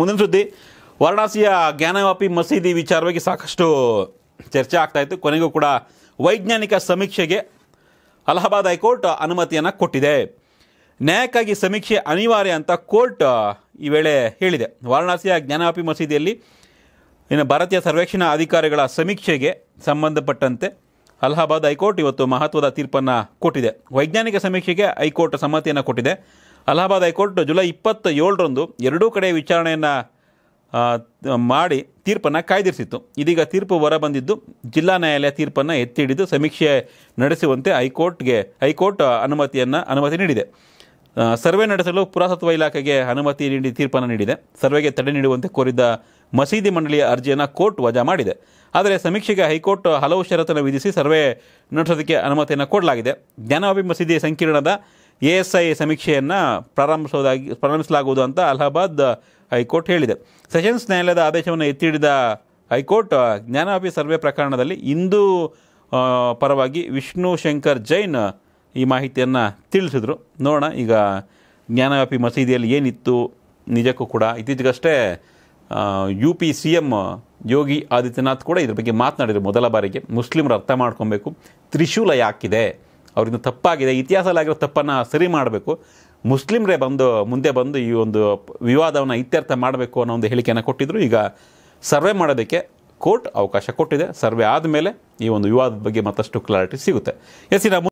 ಮುಂದಿನ ಸುದ್ದಿ ವಾರಣಾಸಿಯ ಜ್ಞಾನವಾಪಿ ಮಸೀದಿ ವಿಚಾರವಾಗಿ ಸಾಕಷ್ಟು ಚರ್ಚೆ ಆಗ್ತಾ ಇತ್ತು ಕೊನೆಗೂ ಕೂಡ ವೈಜ್ಞಾನಿಕ ಸಮೀಕ್ಷೆಗೆ ಅಲಹಾಬಾದ್ ಹೈಕೋರ್ಟ್ ಅನುಮತಿಯನ್ನು ಕೊಟ್ಟಿದೆ ನ್ಯಾಯಕ್ಕಾಗಿ ಸಮೀಕ್ಷೆ ಅನಿವಾರ್ಯ ಅಂತ ಕೋರ್ಟ್ ಈ ವೇಳೆ ಹೇಳಿದೆ ವಾರಣಾಸಿಯ ಜ್ಞಾನವಾಪಿ ಮಸೀದಿಯಲ್ಲಿ ಇನ್ನು ಭಾರತೀಯ ಸರ್ವೇಕ್ಷಣಾ ಅಧಿಕಾರಿಗಳ ಸಮೀಕ್ಷೆಗೆ ಸಂಬಂಧಪಟ್ಟಂತೆ ಅಲಹಾಬಾದ್ ಹೈಕೋರ್ಟ್ ಇವತ್ತು ಮಹತ್ವದ ತೀರ್ಪನ್ನು ಕೊಟ್ಟಿದೆ ವೈಜ್ಞಾನಿಕ ಸಮೀಕ್ಷೆಗೆ ಹೈಕೋರ್ಟ್ ಸಮ್ಮತಿಯನ್ನು ಕೊಟ್ಟಿದೆ ಅಲಹಾಬಾದ್ ಹೈಕೋರ್ಟ್ ಜುಲೈ ಇಪ್ಪತ್ತ ಏಳರಂದು ಎರಡೂ ಕಡೆ ವಿಚಾರಣೆಯನ್ನು ಆ, ಮಾಡಿ ತೀರ್ಪನ್ನು ಕಾಯ್ದಿರಿಸಿತ್ತು ಇದೀಗ ತೀರ್ಪು ಹೊರಬಂದಿದ್ದು ಜಿಲ್ಲಾ ನ್ಯಾಯಾಲಯ ತೀರ್ಪನ್ನು ಎತ್ತಿ ಹಿಡಿದು ಸಮೀಕ್ಷೆ ನಡೆಸುವಂತೆ ಹೈಕೋರ್ಟ್ಗೆ ಹೈಕೋರ್ಟ್ ಅನುಮತಿಯನ್ನು ಅನುಮತಿ ನೀಡಿದೆ ಆ, ಸರ್ವೆ ನಡೆಸಲು ಪುರಾತತ್ವ ಇಲಾಖೆಗೆ ಅನುಮತಿ ನೀಡಿ ತೀರ್ಪನ್ನು ನೀಡಿದೆ ಸರ್ವೆಗೆ ತಡೆ ನೀಡುವಂತೆ ಕೋರಿದ್ದ ಮಸೀದಿ ಮಂಡಳಿಯ ಅರ್ಜಿಯನ್ನು ಕೋರ್ಟ್ ವಜಾ ಮಾಡಿದೆ ಆದರೆ ಸಮೀಕ್ಷೆಗೆ ಹೈಕೋರ್ಟ್ ಹಲವು ಷರತ್ತನ್ನು ವಿಧಿಸಿ ಸರ್ವೆ ನಡೆಸೋದಕ್ಕೆ ಅನುಮತಿಯನ್ನು ಕೊಡಲಾಗಿದೆ ಜ್ಞಾನವಾಪಿ ಮಸೀದಿ ಸಂಕೀರ್ಣದ ಎ ಎಸ್ ಐ ಸಮೀಕ್ಷೆಯನ್ನು ಪ್ರಾರಂಭಿಸೋದಾಗಿ ಪ್ರಾರಂಭಿಸಲಾಗುವುದು ಅಂತ ಅಲಹಾಬಾದ್ ಹೈಕೋರ್ಟ್ ಹೇಳಿದೆ ಸೆಷನ್ಸ್ ನ್ಯಾಯಾಲಯದ ಆದೇಶವನ್ನು ಎತ್ತಿ ಹಿಡಿದ ಹೈಕೋರ್ಟ್ ಜ್ಞಾನವಾಪಿ ಸರ್ವೆ ಪ್ರಕರಣದಲ್ಲಿ ಇಂದು ಆ, ಪರವಾಗಿ ವಿಷ್ಣು ಶಂಕರ್ ಜೈನ್ ಈ ಮಾಹಿತಿಯನ್ನು ತಿಳಿಸಿದ್ರು ನೋಡೋಣ ಈಗ ಜ್ಞಾನವ್ಯಾಪಿ ಮಸೀದಿಯಲ್ಲಿ ಏನಿತ್ತು ನಿಜಕ್ಕೂ ಕೂಡ ಇತ್ತೀಚೆಗಷ್ಟೇ U P C M Yogi Adityanath ಕೂಡ ಇದ್ರ ಬಗ್ಗೆ ಮಾತನಾಡಿದರು ಮೊದಲ ಬಾರಿಗೆ ಮುಸ್ಲಿಮರು ಅರ್ಥ ಮಾಡ್ಕೊಬೇಕು ತ್ರಿಶೂಲ ಯಾಕಿದೆ ಅವರಿಂದ ತಪ್ಪಾಗಿದೆ ಇತಿಹಾಸದಲ್ಲಿ ಆಗಿರೋ ತಪ್ಪನ್ನು ಸರಿ ಮಾಡಬೇಕು ಮುಸ್ಲಿಮರೇ ಬಂದು ಮುಂದೆ ಬಂದು ಈ ಒಂದು ವಿವಾದವನ್ನು ಇತ್ಯರ್ಥ ಮಾಡಬೇಕು ಅನ್ನೋ ಒಂದು ಹೇಳಿಕೆಯನ್ನು ಕೊಟ್ಟಿದ್ದರು ಈಗ ಸರ್ವೆ ಮಾಡೋದಕ್ಕೆ ಕೋರ್ಟ್ ಅವಕಾಶ ಕೊಟ್ಟಿದೆ ಸರ್ವೆ ಆದಮೇಲೆ ಈ ಒಂದು ವಿವಾದದ ಬಗ್ಗೆ ಮತ್ತಷ್ಟು ಕ್ಲಾರಿಟಿ ಸಿಗುತ್ತೆ ಎಸ್ ಇನ್ನು